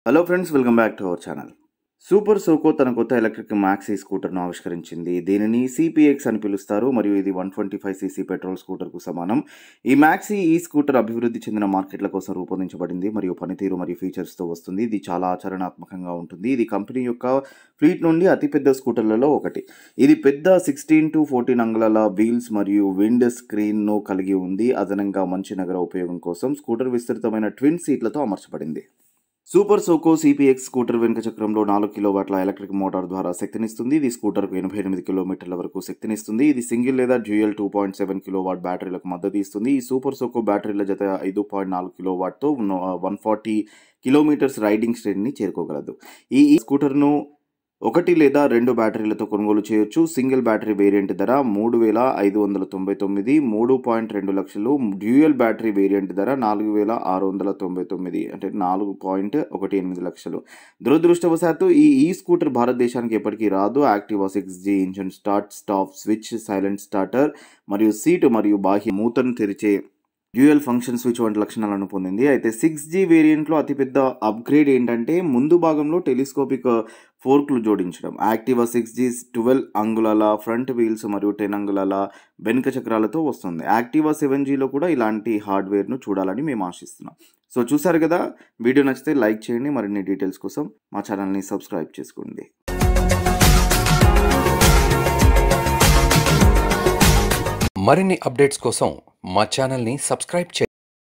hello friends welcome back to our channel Super Soco తన కొత్త electric maxi స్కూటర్ను ఆవిష్కరించింది దీనిని సిపిఎక్స్ అని పిలుస్తారు మరియు ఇది one twenty five CC petrol స్కూటర్కు సమానం ఈ మ్యాక్సీ ఈ స్కూటర్ అభివృద్ధి చెందిన మార్కెట్ల కోసం రూపొందించబడింది మరియు పనితీరు మరియు ఫీచర్స్తో వస్తుంది ఇది చాలా ఆచరణాత్మకంగా ఉంటుంది ఇది కంపెనీ యొక్క ఫ్లీట్ నుండి అతిపెద్ద స్కూటర్లలో ఒకటి ఇది పెద్ద సిక్స్టీన్ టు ఫోర్టీన్ అంగుళాల వీల్స్ మరియు విండ్ స్క్రీన్ను కలిగి ఉంది అదనంగా మంచి నగర ఉపయోగం కోసం స్కూటర్ విస్తృతమైన ట్విన్ సీట్లతో అమర్చబడింది సూపర్ సోకో సిపిఎక్స్ స్కూటర్ వెనుక చక్రంలో నాలుగు కిలోవాట్ల ఎలక్ట్రిక్ మోటార్ ద్వారా శక్తినిస్తుంది ఇది స్కూటర్కు ఎనభై ఎనిమిది కిలోమీటర్ల వరకు శక్తినిస్తుంది ఇది సింగిల్ లేదా dual two point seven kilo watt బ్యాటరీలకు మద్దతు ఇస్తుంది ఈ సూపర్ సోకో బ్యాటరీల జత ఐదు పాయింట్ నాలుగు కిలో వాట్తో వన్ ఫార్టీ కిలోమీటర్స్ రైడింగ్ శ్రేణిని చేరుకోగలదు ఈ ఈ స్కూటర్ను ఒకటి లేదా రెండు బ్యాటరీలతో కొనుగోలు చేయొచ్చు సింగిల్ బ్యాటరీ వేరియంట్ ధర మూడు వేల ఐదు వందల తొంభై తొమ్మిది మూడు పాయింట్ రెండు లక్షలు డ్యూయల్ బ్యాటరీ వేరియంట్ ధర నాలుగు వేల ఆరు వందల తొంభై తొమ్మిది అంటే నాలుగు పాయింట్ ఒకటి ఎనిమిది లక్షలు దురదృష్టవశాత్తు ఈ ఈ స్కూటర్ భారతదేశానికి ఎప్పటికీ రాదు Activa six G engine start stop switch silent starter మరియు సీటు మరియు బాహ్య మూతను తెరిచే డ్యూయల్ ఫంక్షన్ స్విచ్ వంటి లక్షణాలను పొందింది అయితే సిక్స్ జీ వేరియంట్లో అతిపెద్ద అప్గ్రేడ్ ఏంటంటే ముందు భాగంలో టెలిస్కోపిక్ ఫోర్క్లు జోడించడం యాక్టివా సిక్స్ జీ ట్వెల్వ్ అంగుళాల ఫ్రంట్ వీల్స్ మరియు టెన్ అంగుళాల వెనుక చక్రాలతో వస్తుంది యాక్టివా సెవెన్ జీలో కూడా ఇలాంటి హార్డ్వేర్ను చూడాలని మేము ఆశిస్తున్నాం సో చూసారు కదా వీడియో నచ్చితే లైక్ చేయండి మరిన్ని డీటెయిల్స్ కోసం మా ఛానల్ని సబ్స్క్రైబ్ చేసుకోండి మరిన్ని అప్డేట్స్ కోసం మా ఛానల్ని సబ్స్క్రైబ్ చేయండి